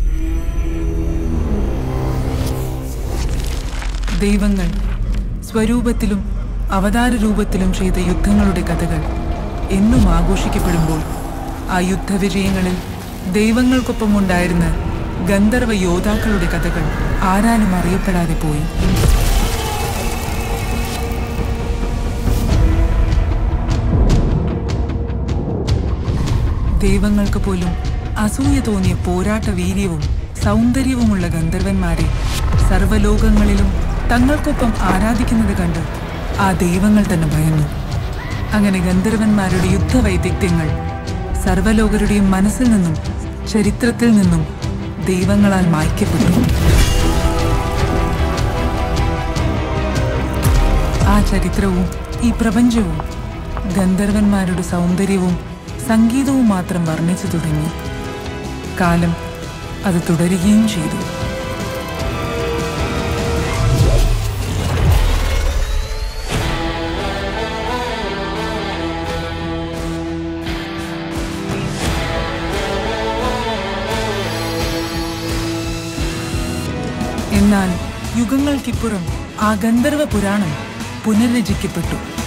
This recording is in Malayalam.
ദൈവങ്ങൾ സ്വരൂപത്തിലും അവതാര രൂപത്തിലും ചെയ്ത യുദ്ധങ്ങളുടെ കഥകൾ എന്നും ആഘോഷിക്കപ്പെടുമ്പോൾ ആ യുദ്ധവിജയങ്ങളിൽ ദൈവങ്ങൾക്കൊപ്പം ഉണ്ടായിരുന്ന ഗന്ധർവ യോദ്ധാക്കളുടെ കഥകൾ ആരാലും അറിയപ്പെടാതെ പോയി ദൈവങ്ങൾക്ക് പോലും അസൂയ തോന്നിയ പോരാട്ട വീര്യവും സൗന്ദര്യവുമുള്ള ഗന്ധർവന്മാരെ സർവ്വലോകങ്ങളിലും തങ്ങൾക്കൊപ്പം ആരാധിക്കുന്നത് കണ്ട് ആ ദൈവങ്ങൾ തന്നെ ഭയന്നു അങ്ങനെ ഗന്ധർവന്മാരുടെ യുദ്ധവൈദഗ്ധ്യങ്ങൾ സർവ്വലോകരുടെയും മനസ്സിൽ നിന്നും ചരിത്രത്തിൽ നിന്നും ദൈവങ്ങളാൽ മായ്ക്കപ്പെട്ടു ആ ചരിത്രവും ഈ പ്രപഞ്ചവും ഗന്ധർവന്മാരുടെ സൗന്ദര്യവും സംഗീതവും മാത്രം വർണ്ണിച്ചു തുടങ്ങി കാലം അത് തുടരുകയും ചെയ്തു എന്നാൽ യുഗങ്ങൾക്കിപ്പുറം ആ ഗന്ധർവ പുരാണം പുനർരചിക്കപ്പെട്ടു